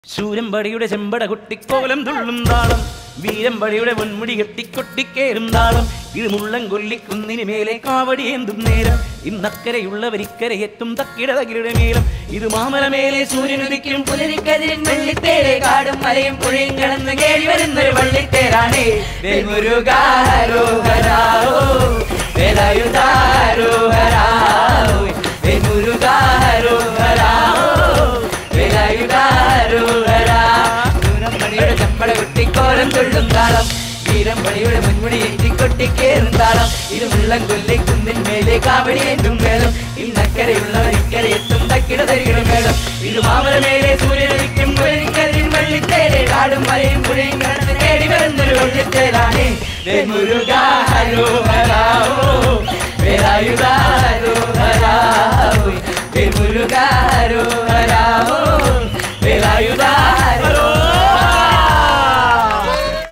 ശൂരമ്പടിയുടെ ചെമ്പട കുട്ടിക്കോലം തുള്ളും താളം വീരമ്പടിയുടെ പൊന്മുടി കെട്ടിക്കൊട്ടിക്കേറും താളം ഇത് മുള്ളം കൊല്ലിക്കുന്നിന് മേലെ കാവടിയേന്തും നേരം ഇന്നക്കരയുള്ളവരിക്കരയെത്തും തക്കിട തകിയുടെ മേളം ഇത് മാമല മേലെ സൂര്യനുദിക്കും പുലരിക്കതിരിൻ വെള്ളിത്തേരെ കാടും മലയും പുഴയും കിടന്ന് കേടി വരുന്നൊരു വള്ളിത്തേരാണേ വെമുരുകാരോഹരാവോ വേലായുധാരോഹരാവോ വെമുരുകാരോഹരാവോ വേലായുധാരോഹരാ ദൂരംപണിയുടെ ചമ്പട കുട്ടിക്കോലം തുള്ളും താളം വീരമ്പണിയുടെ മുൻമുടി എത്തിക്കൊട്ടിക്കേറും താളം ഇത് മുള്ളം കൊല്ലിക്കുന്നിൻ മേലെ കാവടി എന്തും വേണം ഇന്നക്കരയുള്ളവർ ഇക്കരെ എത്തും തക്കിട തരികിടും വേണം ഇത് മാമല മേലെ സൂര്യനൊരിക്കും പുലരിക്കതിരിൻ വെള്ളിത്തേരെ കാടും മലയും പുഴയും കിടന്ന് കേടി വരുന്നൊരു വെള്ളിത്തേരാണേ മുരുകാരോഹരാവോ വേലായുധാരോഹരാവോ